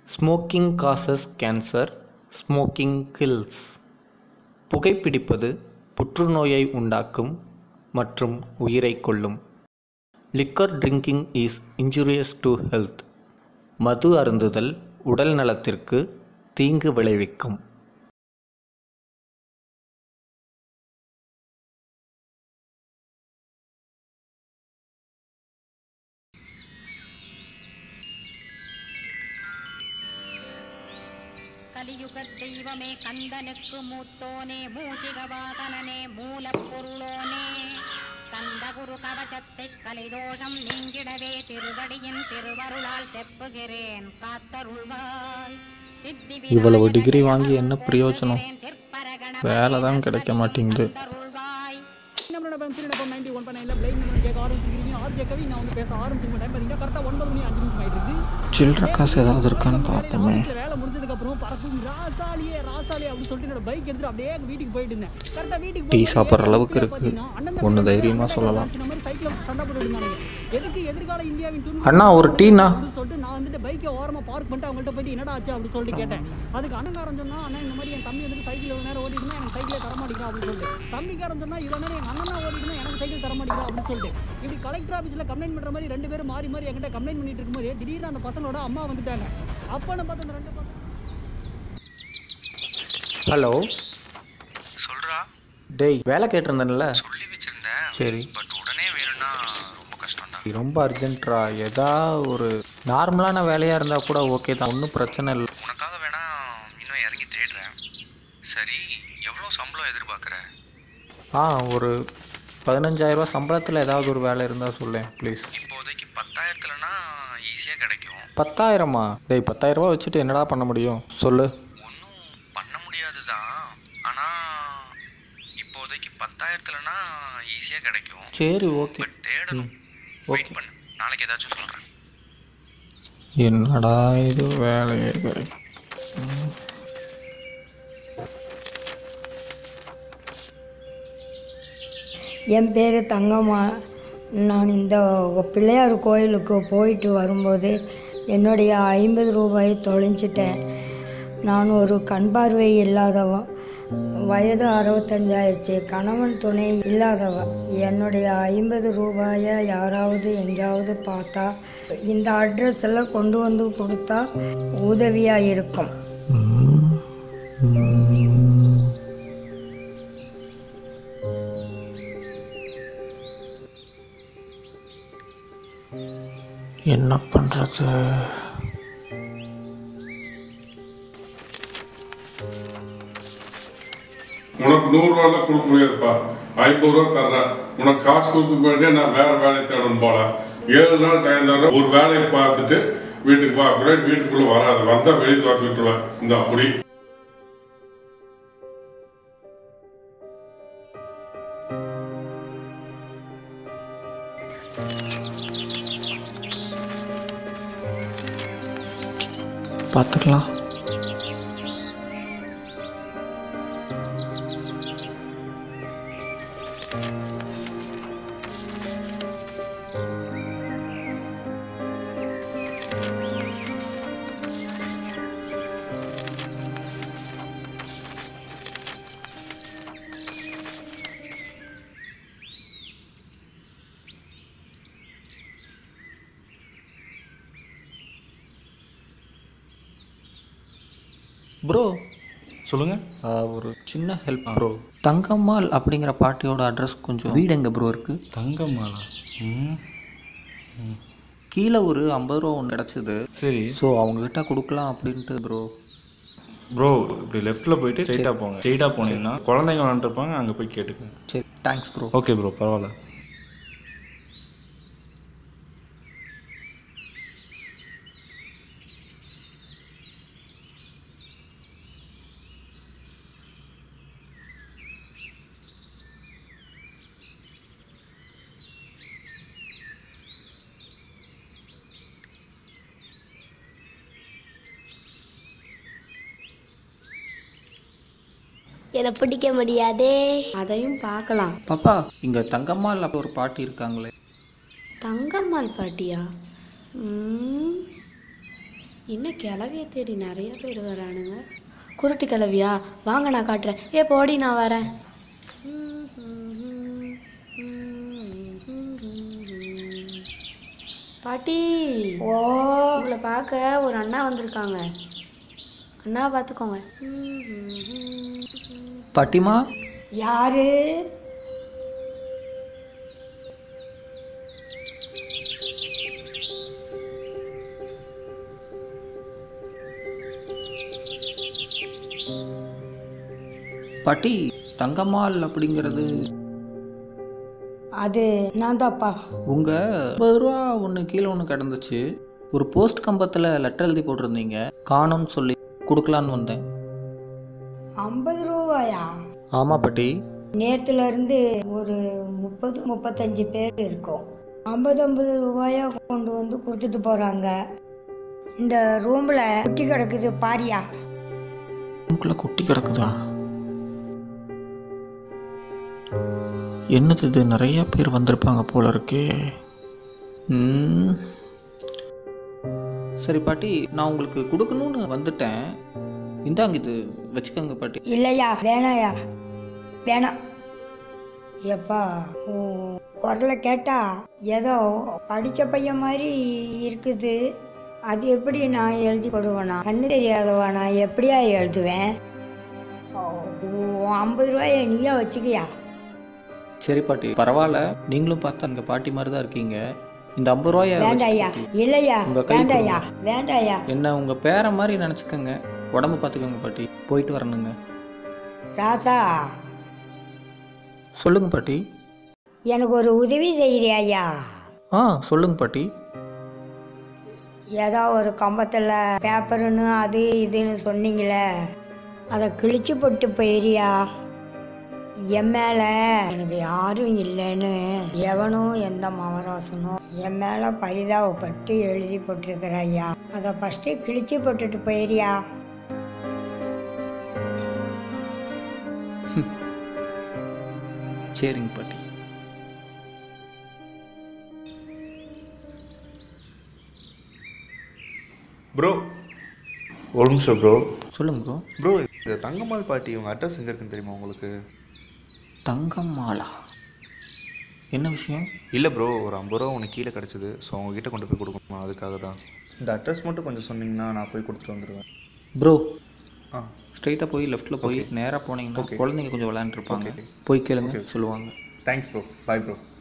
Smoking causes cancer smoking kills புகைப்பிடிப்பது புற்றுநோயை உண்டாக்கும் மற்றும் உயிரைக் கொல்லும் liquor drinking is injurious to health மது அருந்துதல் உடல் நலத்திற்கு தீங்கு விளைவிக்கும் கலியுகத் தெய்வமே கந்தனுக்கு மூத்தோனே மூஷிக வாகனனே மூலப்பொருளோனே ஸ்கந்த குரு கவசத்தை கலிதோஷம் நீங்கிடவே திருவடியின் திருவருளால் செப்புகிறேன் காத்தருள்வாய் சித்தி இவ்வளவு விநாயகனே டிகிரி வாங்கி என்ன பிரயோஜனம்? சிற்பரகணபதியே வேலை தான் கிடைக்க மாட்டேங்குது தருள்வாய் நம்மளோட மேம் சரி நம்ம நைன்டி ஒன் பண்ண பிளைன் நம்ம கேட்க ஆரம்பிச்சிருக்கீங்க ஆர் கேட்கவே நான் வந்து பேச ஆரம்பிச்சிருக்க டைம் பார்த்தீங்கன்னா கரெக்டாக ஒன்பது மணி அஞ்சு நிமிஷம் ஆயிட்டு இருக்கு சில்லற காசு ஏதாவது இருக்கான்னு பார்ப்போமே ஆஃபீஸில் வேலை முடிஞ்சதுக்கு அப்புறம் பறக்கும் ராசாலியே ராசாலியே அப்படின்னு சொல்லிட்டு என்னோட பைக் எடுத்துட்டு அப்படியே வீட்டுக்கு போயிட்டு இருந்தேன் கரெக்டாக வீட்டுக்கு டீ போகும்போது சாப்பிட்ற அளவுக்கு கீழே இருக்கு. பார்த்தீங்கன்னா அண்ணன் ஒண்ணு தம்பி தைரியமா சண்டை சொல்லலாம். இந்த மாதிரி சைக்கிள் சண்டை போட்டுட்டு இருந்தாங்க எதுக்கு எதிர்கால இந்தியாவின் துன்பம் அண்ணா, ஒரு டீண்ணா. அப்படின்னு சொல்லிட்டு நான் வந்துட்டு பைக்கை ஓரமா பார்க் பண்ணிட்டு அவங்கள்ட்ட போயிட்டு என்னடா ஆச்சு அப்படின்னு சொல்லிட்டு கேட்டேன் அதுக்கு அண்ணங்காரன் சொன்னா அண்ணா இந்த மாதிரி என் தம்பி வந்துட்டு சைக்கிள் இவ்வளவு நேரம் ஓடிட்டு இருந்தா எனக்கு சைக்கிளே தர மாட்டேங்கிறான் அப்படின்னு சொல்லிட்டு தம்பிக்காரன் சொன்னா இவ்வளவு நேரம் எங்க அண்ணனா ஓடிட்டு எனக்கு சைக்கிள் தர மாட்டேங்கிறான் அப்படின்னு சொல்லிட்டு இப்படி கலெக்டர் ஆஃபீஸ்ல கம்ப்ளைண்ட் பண்ற மாதிரி ரெண்டு பேரும் மாறி மாறி என்கிட்ட கம்ப்ளைண்ட் பண்ணிட்டு இருக்கும்போது திடீர்னு அந்த பசங்களோட அம்மா வந்துட்டாங்க அப்பன்னு பார்த்து அந்த ரெண்டு பசங்க ஹலோ சொல்றா டேய் வேலை கேட்டிருந்தேன்ல சொல்லி வச்சிருந்தேன் சரி பட் உடனே வேணும்னா ரொம்ப கஷ்டம்டா ரொம்ப அர்ஜென்ட்ரா ஏதா ஒரு நார்மலான வேலையாக இருந்தால் கூட ஓகே தான் ஒன்றும் பிரச்சனை இல்லை உனக்காக வேணா இன்னும் இறங்கி தேடுறேன் சரி எவ்வளோ சம்பளம் எதிர்பார்க்குற ஆ ஒரு பதினஞ்சாயிரரூபா சம்பளத்தில் ஏதாவது ஒரு வேலை இருந்தால் சொல்லேன் ப்ளீஸ் இப்போதைக்கு பத்தாயிரத்துலனா ஈஸியாக கிடைக்கும் பத்தாயிரமா டேய் பத்தாயிரரூபா வச்சுட்டு என்னடா பண்ண முடியும் சொல்லு ஒன்றும் பண்ண முடியாது தான் ஆனால் இப்போதைக்கு பத்தாயிரத்துலனா ஈஸியாக கிடைக்கும் சரி ஓகே பட் தேடணும் வெயிட் பண்ணு நாளைக்கு ஏதாச்சும் சொல்கிறேன் என்னடா இது வேலையே கிடைக்கும் என் பேர் தங்கம்மா நான் இந்த பிள்ளையார் கோயிலுக்கு போயிட்டு வரும்போது என்னுடைய ஐம்பது ரூபாயை தொலைஞ்சிட்டேன் நான் ஒரு கண் பார்வை இல்லாதவன் வயது அறுபத்தஞ்சாயிருச்சு கணவன் துணை இல்லாதவன் என்னுடைய ஐம்பது ரூபாயை யாராவது எங்கேயாவது பார்த்தா இந்த அட்ரஸ் எல்லாம் கொண்டு வந்து கொடுத்தா உதவியாக இருக்கும் என்ன பண்ணுறது உனக்கு நூறுரூவாலாம் கொடுக்க முடியாதுப்பா ஐம்பது ரூபா தர்றேன் உனக்கு காசு கொடுக்க போயிட்டே நான் வேற வேலையை தேடணும் போல ஏழு நாள் டைம் தர்றேன் ஒரு வேலையை பார்த்துட்டு வீட்டுக்கு வா அப்படியே வீட்டுக்குள்ளே வராது வந்தால் வெளியே பார்த்து விட்டுருவேன் இந்த அப்படி பார்த்துக்கலாம் ப்ரோ சொல்லுங்க ஒரு சின்ன ஹெல்ப் ப்ரோ தங்கம்மாள் அப்படிங்கிற பாட்டியோட அட்ரஸ் கொஞ்சம் வீடு எங்கே ப்ரோ இருக்குது தங்கம்மாளா ம் கீழே ஒரு ஐம்பது ரூபா ஒன்று கிடச்சிது சரி ஸோ அவங்ககிட்ட கொடுக்கலாம் அப்படின்ட்டு ப்ரோ ப்ரோ இப்படி லெஃப்ட்டில் போயிட்டு ஸ்ட்ரைட்டாக போங்க ஸ்ட்ரைட்டாக போனீங்கன்னா குழந்தைங்க விளாண்டுருப்பாங்க அங்கே போய் கேட்டுக்கோங்க சரி தேங்க்ஸ் ப்ரோ ஓகே ப்ரோ பரவாயில்ல என்னை பிடிக்க முடியாதே அதையும் பார்க்கலாம் பாப்பா இங்கே தங்கம்மாள் அப்போ ஒரு பாட்டி இருக்காங்களே தங்கம்மாள் பாட்டியா ம், என்ன கிளவிய தேடி நிறைய பேர் வரானுங்க குருட்டு கிளவியா வாங்க நான் காட்டுறேன் ஏ போடி நான் வரேன் பாட்டி ஓ உங்களை பார்க்க ஒரு அண்ணா வந்திருக்காங்க அண்ணா பார்த்துக்கோங்க பாட்டிமா யாரு பாட்டி தங்கம்மாள் அப்படிங்கிறது அது நான் தான்ப்பா உங்கள் ஐம்பது ரூபா ஒன்று கீழே ஒன்று கிடந்துச்சு ஒரு போஸ்ட் கம்பத்தில் லெட்டர் எழுதி போட்டிருந்தீங்க காணோம்னு சொல்லி கொடுக்கலான்னு வந்தேன் ஐம்பது ரூபாயா ஆமாம் பாட்டி நேத்துல இருந்து ஒரு முப்பது முப்பத்தஞ்சு பேர் இருக்கோம் ஐம்பது ஐம்பது ரூபாயா கொண்டு வந்து கொடுத்துட்டு போறாங்க இந்த ரூம்ல குட்டி கிடக்குது பாரியா உங்களுக்குள்ள கொட்டி கிடக்குதா என்னது இது நிறைய பேர் வந்திருப்பாங்க போல இருக்கே ம். சரி பாட்டி நான் உங்களுக்கு கொடுக்கணும்னு வந்துட்டேன் இந்தாங்க இது வச்சுக்கோங்க பாட்டி இல்லையா வேணாயா வேணாம் எப்பா உன் குரலை கேட்டா ஏதோ படித்த பையன் மாதிரி இருக்குது அது எப்படி நான் எழுதி கொடுவேனா கண்ணு தெரியாதவா நான் எப்படியா எழுதுவேன் ஐம்பது ரூபாயை நீயா வச்சுக்கியா சரி பாட்டி பரவாயில்ல நீங்களும் பார்த்தா அங்கே பாட்டி மாதிரி தான் இருக்கீங்க இந்த ஐம்பது ரூபாய வேண்டாயா வச்சுக்கிட்டு இல்லையா உங்க கை வேண்டாயா கொடுங்க. வேண்டாயா என்ன உங்கள் பேரை மாதிரி நினச்சிக்கோங்க உடம்பு பார்த்துக்கோங்க பாட்டி போயிட்டு வரணுங்க ராசா சொல்லுங்க பாட்டி எனக்கு ஒரு உதவி செய்கிறியாயா ஆ சொல்லுங்க பாட்டி ஏதோ ஒரு கம்பத்தில் பேப்பருன்னு அது இதுன்னு சொன்னீங்களே அதை கிழிச்சு போட்டு போயிரியா என் மேலே எனக்கு யாரும் இல்லைன்னு எவனும் எந்த மவராசனும் என் மேலே பரிதாபப்பட்டு எழுதி போட்டிருக்கிற ஐயா அதை ஃபஸ்ட்டு கிழிச்சு போட்டுட்டு போயிரியா சரிங்க பாட்டி ப்ரோ ஒரு நிமிஷம் ப்ரோ சொல்லுங்க ப்ரோ ப்ரோ இந்த தங்கம்மாள் பாட்டி உங்கள் அட்ரஸ் எங்கே இருக்குன்னு தெரியுமா உங்களுக்கு தங்கம்மாளா என்ன விஷயம் இல்லை ப்ரோ ஒரு ஐம்பது ரூபா உனக்கு கீழே கிடச்சிது ஸோ அவங்ககிட்ட கொண்டு போய் கொடுக்கணும் அதுக்காக தான் இந்த அட்ரஸ் மட்டும் கொஞ்சம் சொன்னீங்கன்னா நான் போய் கொடுத்துட்டு வந்துடுவேன் ப்ரோ ஆ ஸ்ட்ரைட்டாக போய் லெஃப்ட்டில் போய் நேராக போனீங்கன்னா குழந்தைங்க கொஞ்சம் விளையாண்டுருப்பாங்க போய் கேளுங்க சொல்லுவாங்க தேங்க்ஸ் ப்ரோ பாய் ப்ரோ